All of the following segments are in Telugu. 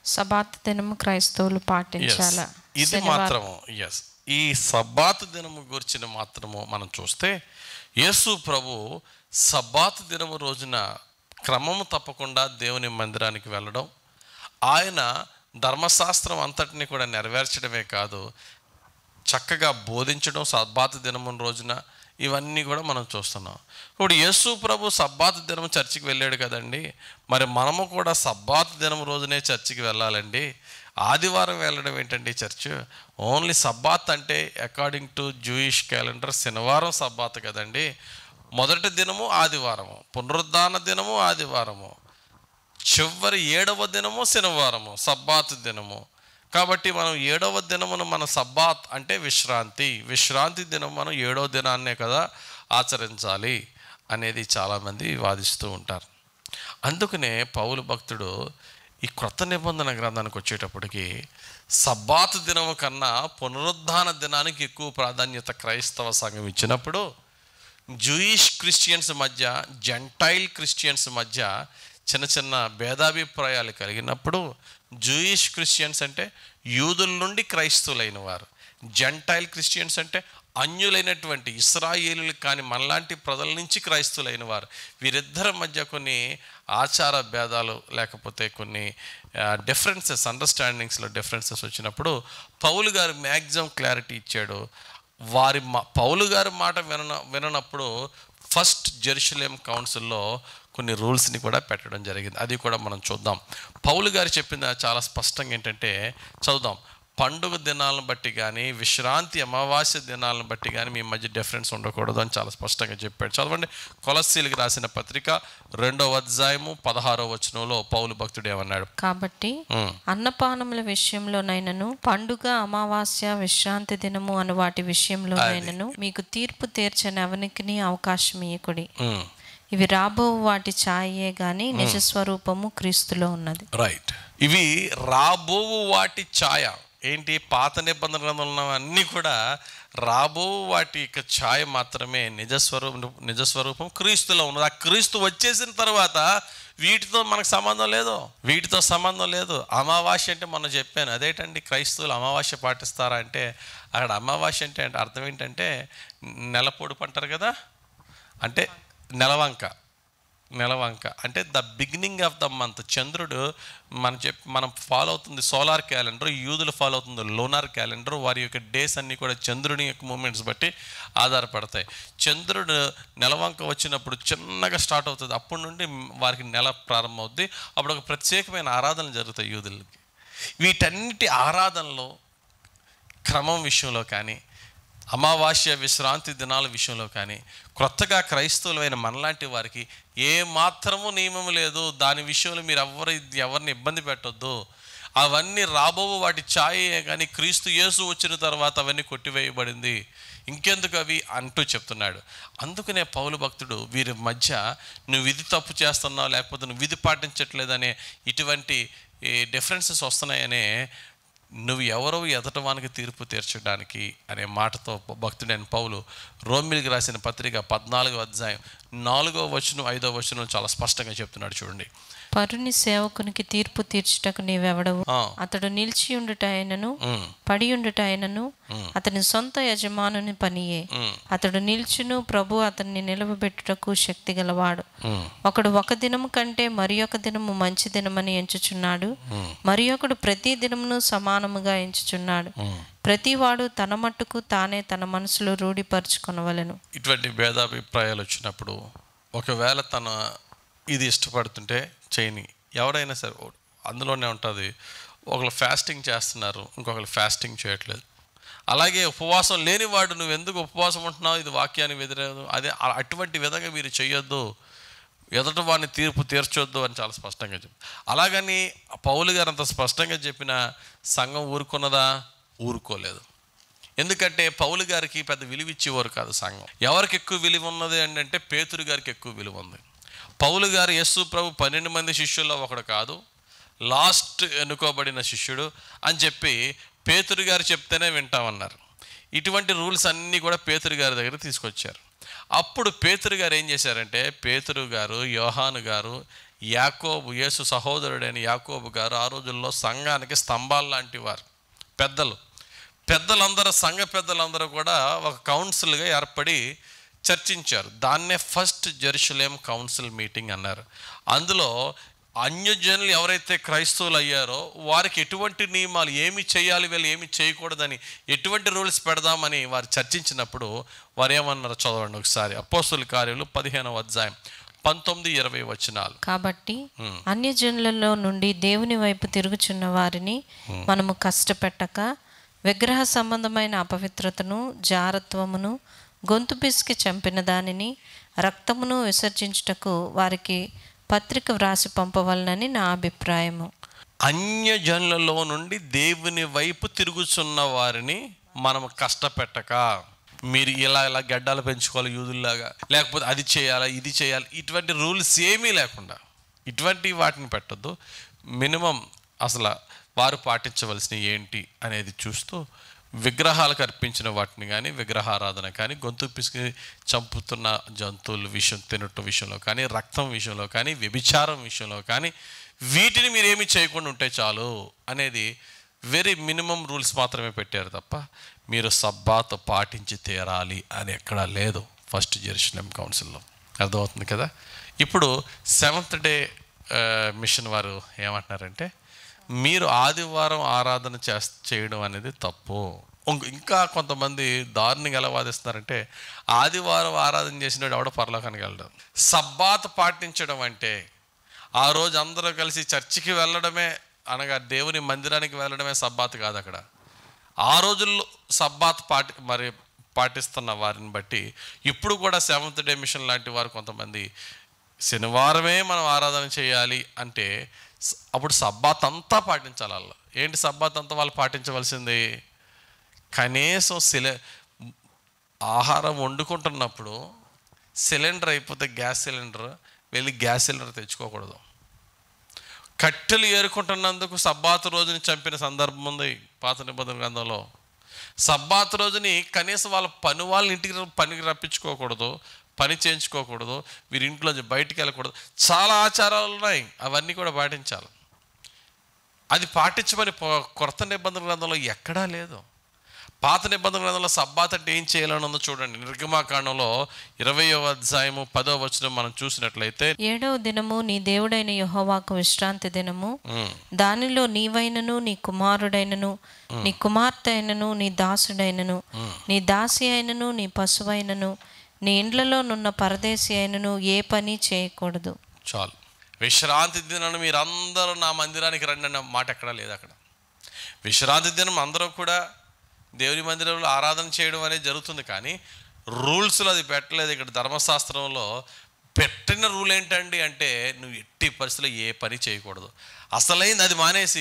సబాత్ దినము క్రైస్తవులు Yes. పాటించాల ఇది మాత్రము ఎస్ ఈ సబ్బాత్ దినము గురించిన మాత్రము మనం చూస్తే యేసు ప్రభు సబ్బాత్ దినము రోజున క్రమము తప్పకుండా దేవుని మందిరానికి వెళ్ళడం ఆయన ధర్మశాస్త్రం అంతటిని కూడా నెరవేర్చడమే కాదు చక్కగా బోధించడం సబ్బాత్ దినము రోజున ఇవన్నీ కూడా మనం చూస్తున్నాం ఇప్పుడు యేసు ప్రభు సబ్బాత్ దినం చర్చికి వెళ్ళాడు కదండి మరి మనము కూడా సబ్బాత్ దినం రోజునే చర్చికి వెళ్ళాలండి ఆదివారం వెళ్ళడం ఏంటండి చర్చ్ ఓన్లీ సబ్బాత్ అంటే అకార్డింగ్ టు జూయిష్ క్యాలెండర్ శనివారం సబ్బాత్ కదండి మొదటి దినము ఆదివారము పునరుద్ధాన దినము ఆదివారము చివరి ఏడవ దినము శనివారము సబ్బాత్ దినము కాబట్టి మనం ఏడవ దినమును మన సబ్బాత్ అంటే విశ్రాంతి విశ్రాంతి దినం మనం ఏడవ దినాన్నే కదా ఆచరించాలి అనేది చాలామంది వాదిస్తూ ఉంటారు అందుకనే పౌలు భక్తుడు ఈ క్రొత్త నిబంధన గ్రంథానికి వచ్చేటప్పటికి సబ్బాత్ దినము కన్నా పునరుద్ధాన దినానికి ఎక్కువ ప్రాధాన్యత క్రైస్తవ సంఘం ఇచ్చినప్పుడు జూయిష్ క్రిస్టియన్స్ మధ్య జెంటైల్ క్రిస్టియన్స్ మధ్య చిన్న చిన్న భేదాభిప్రాయాలు కలిగినప్పుడు జూయిష్ క్రిస్టియన్స్ అంటే యూదుల నుండి క్రైస్తవులైన వారు జెంటైల్ క్రిస్టియన్స్ అంటే అన్యులైనటువంటి ఇస్రాయేలీలు కాని మనలాంటి ప్రజల నుంచి క్రైస్తవులైన వారు వీరిద్దరి మధ్య కొన్ని ఆచార భేదాలు లేకపోతే కొన్ని డిఫరెన్సెస్ అండర్స్టాండింగ్స్లో డిఫరెన్సెస్ వచ్చినప్పుడు పౌలు గారు మ్యాక్సిమం క్లారిటీ ఇచ్చాడు వారి మా పౌలు గారి మాట విన విననప్పుడు ఫస్ట్ జెరూసలేం కౌన్సిల్లో కొన్ని రూల్స్ని కూడా పెట్టడం జరిగింది అది కూడా మనం చూద్దాం పౌలు గారు చెప్పింది చాలా స్పష్టంగా ఏంటంటే చదువుదాం పండుగ దినాలను బట్టి కానీ విశ్రాంతి అమావాస్య దినాలను బట్టి కానీ మీ మధ్య డిఫరెన్స్ ఉండకూడదు అని చాలా స్పష్టంగా చెప్పాడు చదవండి కొలస్సీలకు రాసిన పత్రిక రెండవ అధ్యాయము పదహారో వచనంలో పౌలు భక్తుడు ఏమన్నాడు కాబట్టి ఉమ్, అన్నపానముల విషయంలోనైనను పండుగ అమావాస్య విశ్రాంతి దినము అను వాటి విషయంలోనైనను మీకు తీర్పు తీర్చని ఎవరికి అవకాశం ఇయ్యకుడి ఉమ్, ఇవి రాబో వాటి ఛాయే గాని నిజ స్వరూపము క్రీస్తులో ఉన్నది రైట్ ఇవి రాబోవు వాటి ఛాయ ఏంటి పాత నిబంధన గ్రంథంలో అన్నీ కూడా రాబో వాటి యొక్క ఛాయ మాత్రమే నిజస్వరూపం నిజస్వరూపం క్రీస్తులో ఉన్నది ఆ క్రీస్తు వచ్చేసిన తర్వాత వీటితో మనకు సంబంధం లేదు వీటితో సంబంధం లేదు అమావాస్య అంటే మొన్న చెప్పాను అదేంటండి క్రైస్తవులు అమావాస్య పాటిస్తారా అంటే అక్కడ అమావాస్య అంటే అంటే అర్థం ఏంటంటే నెల పొడుపు అంటారు కదా అంటే నెలవంక నెలవంక అంటే the beginning of the month చంద్రుడు మనం చెప్ మనం ఫాలో అవుతుంది సోలార్ క్యాలెండర్ యూదులు ఫాలో అవుతుంది లోనార్ క్యాలెండర్ వారి యొక్క డేస్ అన్నీ కూడా చంద్రుని యొక్క మూమెంట్స్ బట్టి ఆధారపడతాయి చంద్రుడు నెలవంక వచ్చినప్పుడు చిన్నగా స్టార్ట్ అవుతుంది అప్పటి నుండి వారికి నెల ప్రారంభమవుద్ది అప్పుడు ఒక ప్రత్యేకమైన ఆరాధనలు జరుగుతాయి యూదులకి వీటన్నిటి ఆరాధనలో క్రమం విషయంలో కానీ అమావాస్య విశ్రాంతి దినాల విషయంలో కానీ క్రొత్తగా క్రైస్తవులైన మనలాంటి వారికి ఏ మాత్రము నియమం లేదు దాని విషయంలో మీరు ఎవరు ఎవరిని ఇబ్బంది పెట్టొద్దు అవన్నీ రాబో వాటి ఛాయే కానీ క్రీస్తు యేసు వచ్చిన తర్వాత అవన్నీ కొట్టివేయబడింది ఇంకెందుకు అవి అంటూ చెప్తున్నాడు అందుకనే పౌలు భక్తుడు వీరి మధ్య నువ్వు ఇది తప్పు చేస్తున్నావు లేకపోతే నువ్వు ఇది పాటించట్లేదనే ఇటువంటి డిఫరెన్సెస్ వస్తున్నాయనే నువ్వు ఎవరో ఎదటవానికి తీర్పు తీర్చడానికి అనే మాటతో భక్తుడైన పౌలు రోమిలికి రాసిన పత్రిక పద్నాలుగో అధ్యాయం నాలుగో వచనం ఐదో వచనం చాలా స్పష్టంగా చెప్తున్నాడు చూడండి పరుని సేవకునికి తీర్పు తీర్చుటకు నీవెవడవు ఆ, అతడు నిలిచి ఉండుట అయినను ఉమ్, పడి ఉండుట అయినను అతని సొంత యజమానుని పనియే ఉమ్, అతడు నిల్చును ప్రభు అతన్ని నిలవబెట్టుటకు శక్తి గలవాడు ఉమ్, ఒకడు ఒక దినము కంటే మరి ఒక దినము మంచి దినమని ఎంచుచున్నాడు ఉమ్, మరి ఒకడు ప్రతి దినమును సమానముగా ఎంచుచున్నాడు ఉమ్. ప్రతివాడు తన మట్టుకు తానే తన మనసులో రూఢిపరుచుకొనవలెను ఇటువంటి భేదాభిప్రాయాలు వచ్చినప్పుడు ఒకవేళ తన ఇది ఇష్టపడుతుంటే చేయని ఎవరైనా సరే ఓ- అందులోనే ఉంటుంది ఒకళ్ళు ఫాస్టింగ్ చేస్తున్నారు ఇంకొకరు ఫాస్టింగ్ చేయట్లేదు అలాగే ఉపవాసం లేనివాడు నువ్వు ఎందుకు ఉపవాసం ఉంటున్నావు ఇది వాక్యానికి వ్యతిరేకం అదే అ- అటువంటి విధంగా మీరు చేయొద్దు ఎదుట వాడిని తీర్పు తీర్చొద్దు అని చాలా స్పష్టంగా చెప్పి అలాగని పౌలు గారు అంత స్పష్టంగా చెప్పిన సంఘం ఊరుకున్నదా ఊరుకోలేదు ఎందుకంటే పౌలు గారికి పెద్ద విలువ ఇచ్చేవారు కాదు సంఘం ఎవరికి ఎక్కువ విలువ ఉన్నది అని అంటే పేతురు గారికి ఎక్కువ విలువ ఉంది పౌలు గారు యస్సు ప్రభు పన్నెండు మంది శిష్యుల్లో ఒకడు కాదు లాస్ట్ ఎన్నుకోబడిన శిష్యుడు అని చెప్పి పేతురు గారు చెప్తేనే వింటామన్నారు ఇటువంటి రూల్స్ అన్నీ కూడా పేతురు గారి దగ్గర తీసుకొచ్చారు అప్పుడు పేతురు గారు ఏం చేశారంటే పేతురు గారు యోహాను గారు యాకోబు యేసు సహోదరుడైన యాకోబు గారు ఆ రోజుల్లో సంఘానికి స్తంభాలు లాంటి వారు పెద్దలు పెద్దలందరూ సంఘ పెద్దలందరూ కూడా ఒక కౌన్సిల్గా ఏర్పడి చర్చించారు దాన్నే ఫస్ట్ జెరూసలేం కౌన్సిల్ మీటింగ్ అన్నారు అందులో అన్యజనులు ఎవరైతే క్రైస్తవులు అయ్యారో వారికి ఎటువంటి నియమాలు ఏమి చేయాలి వీళ్ళు ఏమి చేయకూడదని ఎటువంటి రూల్స్ పెడదామని వారు చర్చించినప్పుడు వారు ఏమన్నారు చదవండి ఒకసారి అపోస్తుల కార్యాలు పదిహేనవ అధ్యాయం పంతొమ్మిది ఇరవై వచనాలు కాబట్టి అన్యజనులలో నుండి దేవుని వైపు తిరుగుచున్న వారిని మనము కష్టపెట్టక విగ్రహ సంబంధమైన అపవిత్రతను జారత్వమును గొంతు పిసికి చంపిన దానిని రక్తమును విసర్జించుటకు వారికి పత్రిక వ్రాసి పంపవలనని నా అభిప్రాయము అన్యజనులలో నుండి దేవుని వైపు తిరుగుచున్న వారిని మనం కష్టపెట్టక మీరు ఇలా ఇలా గడ్డాలు పెంచుకోవాలి యూదుల్లాగా లేకపోతే అది చేయాలా ఇది చేయాలి ఇటువంటి రూల్స్ ఏమీ లేకుండా ఇటువంటి వాటిని పెట్టద్దు మినిమం అసలు వారు పాటించవలసినవి ఏంటి అనేది చూస్తూ విగ్రహాలకు అర్పించిన వాటిని కానీ విగ్రహారాధన కానీ గొంతు పిసికి చంపుతున్న జంతువుల విషయం తినటం విషయంలో కానీ రక్తం విషయంలో కానీ వ్యభిచారం విషయంలో కానీ వీటిని మీరు ఏమి చేయకుండా ఉంటే చాలు అనేది వెరీ మినిమం రూల్స్ మాత్రమే పెట్టారు తప్ప మీరు సబ్బాత్ పాటించి తీరాలి అని ఎక్కడా లేదు ఫస్ట్ జెరూసలేం కౌన్సిల్లో అర్థమవుతుంది కదా ఇప్పుడు సెవెంత్ డే మిషన్ వారు ఏమంటున్నారంటే మీరు ఆదివారం ఆరాధన చేస్ చేయడం అనేది తప్పు ఇంక- ఇంకా కొంతమంది దారుణంగా ఎలా వాదిస్తున్నారంటే ఆదివారం ఆరాధన చేసినాడు ఎవడో పరలోకానికి వెళ్ళడం సబ్బాత్ పాటించడం అంటే ఆ రోజు అందరూ కలిసి చర్చికి వెళ్ళడమే అనగా దేవుని మందిరానికి వెళ్ళడమే సబ్బాత్ కాదు అక్కడ ఆ రోజుల్లో సబ్బాత్ పాటి మరి పాటిస్తున్న వారిని బట్టి ఇప్పుడు కూడా సెవెంత్ డే మిషన్ లాంటి వారు కొంతమంది శనివారమే మనం ఆరాధన చేయాలి అంటే స- అప్పుడు సబ్బాత్ అంతా పాటించాలి వాళ్ళు ఏంటి సబ్బాత్ అంతా వాళ్ళు పాటించవలసింది కనీసం సిలే ఆహారం వండుకుంటున్నప్పుడు సిలిండర్ అయిపోతే గ్యాస్ సిలిండర్ వెళ్ళి గ్యాస్ సిలిండర్ తెచ్చుకోకూడదు కట్టెలు ఏరుకుంటున్నందుకు సబ్బాతు రోజుని చంపిన సందర్భం ఉంది పాత నిబంధన గ్రంథంలో సబ్బాతు రోజుని కనీసం వాళ్ళ పని వాళ్ళని ఇంటికి ర- పనికి రప్పించుకోకూడదు పని చేయించుకోకూడదు వీరి ఇంట్లో నుంచి బయటికి వెళ్ళకూడదు చాలా ఆచారాలు ఉన్నాయి అవన్నీ కూడా పాటించాలి అది పాటించమని పొ- కొత్త నిబంధన గ్రంథంలో ఎక్కడా లేదు పాత నిబంధన గ్రంథంలో సబ్బాత్ అంటే ఏం చేయాలని ఉందో చూడండి నిర్గమాకాండంలో ఇరవయో అధ్యాయము పదో వచనం మనం చూసినట్లయితే ఏడవ దినము నీ దేవుడైన యెహోవాకు విశ్రాంతి దినము ఉమ్, దానిలో నీవైనను నీ కుమారుడైనను నీ కుమార్తె అయినను నీ దాసుడైనను నీ దాసి అయినను నీ పశువైనను నీ ఇండ్లలో నున్న పరదేశి అయినను ఏ పని చేయకూడదు చాలు విశ్రాంతి దినం మీరందరూ నా మందిరానికి రండి అన్న మాట ఎక్కడా లేదు అక్కడ విశ్రాంతి దినం అందరూ కూడా దేవుని మందిరంలో ఆరాధన చేయడం అనేది జరుగుతుంది కానీ రూల్స్లో అది పెట్టలేదు ఇక్కడ ధర్మశాస్త్రంలో పెట్టిన రూల్ ఏంటండి అంటే నువ్వు ఎట్టి పరిస్థితుల్లో ఏ పని చేయకూడదు అసలైంది అది మానేసి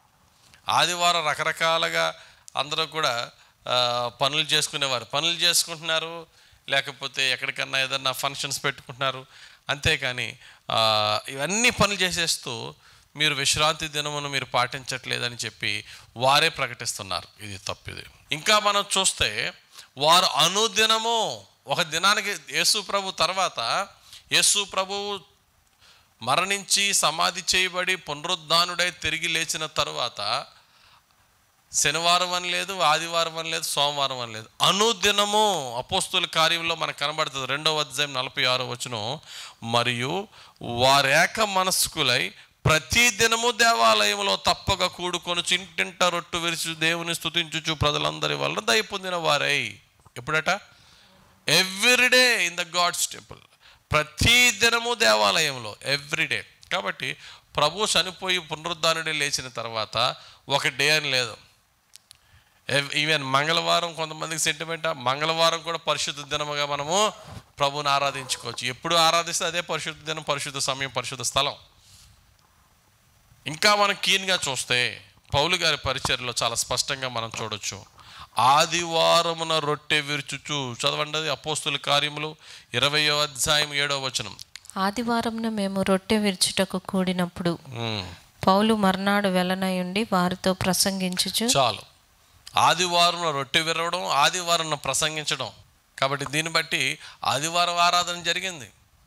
ఆదివారం రకరకాలుగా అందరూ కూడా ఆ, పనులు చేసుకునేవారు పనులు చేసుకుంటున్నారు లేకపోతే ఎక్కడికన్నా ఏదన్నా ఫంక్షన్స్ పెట్టుకుంటున్నారు అంతేకాని ఆ, ఇవన్నీ పనులు చేసేస్తూ మీరు విశ్రాంతి దినమును మీరు పాటించట్లేదని చెప్పి వారే ప్రకటిస్తున్నారు ఇది తప్పిది ఇంకా మనం చూస్తే వారు అనుదినము ఒక దినానికి యేసు ప్రభు తర్వాత యేసు ప్రభువు మరణించి సమాధి చేయబడి పునరుద్ధానుడై తిరిగి లేచిన తరువాత శనివారం అని లేదు ఆదివారం అని లేదు సోమవారం అని లేదు అనుదినము అపోస్తుల కార్యంలో మనకు కనబడుతుంది రెండవ అధ్యాయం నలభై ఆరో వచనం మరియు వారేక మనస్కులై ప్రతి దినము దేవాలయంలో తప్పక కూడుకొని చింటింట రొట్టు విరిచి దేవుని స్తుతించుచు ప్రజలందరి వల్ల దయ పొందిన వారై ఎప్పుడట everyday in the God's temple ప్రతి దినము దేవాలయంలో ఎవ్రీడే కాబట్టి ప్రభు చనిపోయి పునరుద్ధానుడే లేచిన తర్వాత ఒక డే అని లేదు ఎవ్- ఈవెన్ మంగళవారం కొంతమందికి సెంటిమెంట్ మంగళవారం కూడా పరిశుద్ధ దినముగా మనము ప్రభుని ఆరాధించుకోవచ్చు ఎప్పుడు ఆరాధిస్తే అదే పరిశుద్ధ దినం పరిశుద్ధ సమయం పరిశుద్ధ స్థలం ఇంకా మనం కీన్గా చూస్తే పౌలు గారి పరిచర్లో చాలా స్పష్టంగా మనం చూడొచ్చు ఆదివారమున రొట్టె విరుచుచు చదవండి అది అపోస్తుల కార్యములు ఇరవయో అధ్యాయం ఏడో వచనం ఆదివారంన మేము రొట్టె విరుచుటకు కూడినప్పుడు ఉమ్, పౌలు మర్నాడు వెలనయుండి వారితో ప్రసంగించుచు చాలు ఆదివారం రొట్టె విరవడం ఆదివారం ప్రసంగించడం కాబట్టి దీన్ని బట్టి ఆదివారం ఆరాధన జరిగింది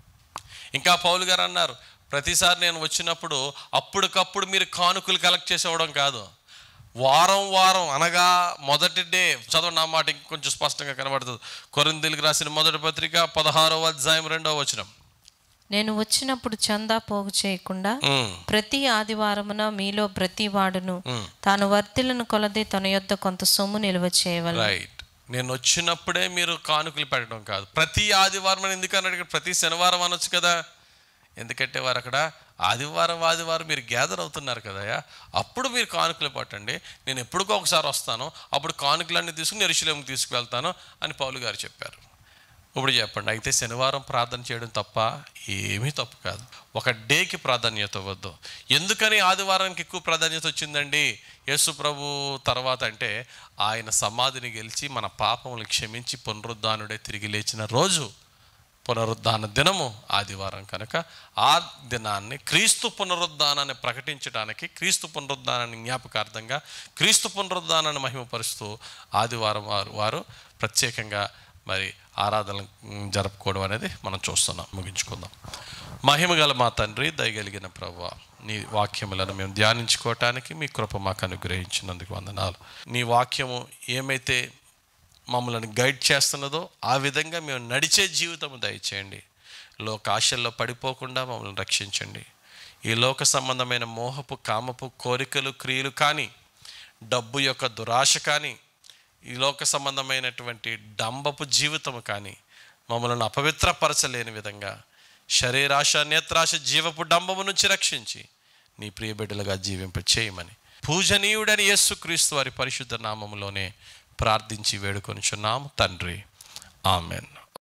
ఇంకా పౌలు గారు అన్నారు ప్రతిసారి నేను వచ్చినప్పుడు అప్పటికప్పుడు మీరు కానుకలు కలెక్ట్ చేసి ఇవ్వడం కాదు వారం వారం అనగా మొదటి డే చదవండి నా మాట ఇంకొంచెం స్పష్టంగా కనబడుతుంది కొరిందీలకు రాసిన మొదటి పత్రిక పదహారవ అధ్యాయం రెండవ వచనం నేను వచ్చినప్పుడు చందా పోగు చేయకుండా ఉమ్, ప్రతి ఆదివారమున మీలో ప్రతి వాడును ఉమ్. తాను వర్తిలను కొలది తన యొద్ద కొంత సొమ్ము నిల్వ చేయవలెను రైట్ నేను వచ్చినప్పుడే మీరు కానుకలు పెట్టడం కాదు ప్రతి ఆదివారం అని ఎందుకు అన్నాడు ఇక్కడ ప్రతి శనివారం అనొచ్చు కదా ఎందుకంటే వారు అక్కడ ఆదివారం ఆదివారం మీరు గ్యాదర్ అవుతున్నారు కదయా అప్పుడు మీరు కానుకలు పట్టండి నేను ఎప్పుడుకో ఒకసారి వస్తాను అప్పుడు కానుకలన్నీ తీసుకుని ఎరుశలేంకి తీసుకువెళ్తాను అని పౌలు గారు చెప్పారు ఇప్పుడు చెప్పండి అయితే శనివారం ప్రార్థన చేయడం తప్ప ఏమీ తప్పు కాదు ఒక డేకి ప్రాధాన్యత ఇవ్వద్దు ఎందుకని ఆదివారానికి ఎక్కువ ప్రాధాన్యత వచ్చిందండి యేసు ప్రభు తర్వాత అంటే ఆయన సమాధిని గెలిచి మన పాపములు క్షమించి పునరుద్ధానుడే తిరిగి లేచిన రోజు పునరుద్ధాన దినము ఆదివారం కనుక ఆ దినాన్ని క్రీస్తు పునరుద్ధానాన్ని ప్రకటించడానికి క్రీస్తు పునరుద్ధానాన్ని జ్ఞాపకార్థంగా క్రీస్తు పునరుద్ధానాన్ని మహిమపరుస్తూ ఆదివారం వారు వారు ప్రత్యేకంగా మరి ఆరాధన జరుపుకోవడం అనేది మనం చూస్తున్నాం ముగించుకుందాం మహిమగల మా తండ్రి దయగలిగిన ప్రభు నీ వాక్యములను మేము ధ్యానించుకోవటానికి మీ కృప మాకు అనుగ్రహించినందుకు వందనాలు నీ వాక్యము ఏమైతే మమ్మల్ని గైడ్ చేస్తున్నదో ఆ విధంగా మేము నడిచే జీవితం దయచేయండి లోక ఆశల్లో పడిపోకుండా మమ్మల్ని రక్షించండి ఈ లోక సంబంధమైన మోహపు కామపు కోరికలు క్రియలు కానీ డబ్బు యొక్క దురాశ కానీ ఈ లోక సంబంధమైనటువంటి డంబపు జీవితము కానీ మమ్మల్ని అపవిత్రపరచలేని విధంగా శరీరాశ నేత్రాశ జీవపు డంబము నుంచి రక్షించి నీ ప్రియ బిడ్డలుగా జీవింప చేయమని పూజనీయుడని యేసుక్రీస్తు వారి పరిశుద్ధ నామములోనే ప్రార్థించి వేడుకొనిచున్నాము తండ్రి ఆమెన్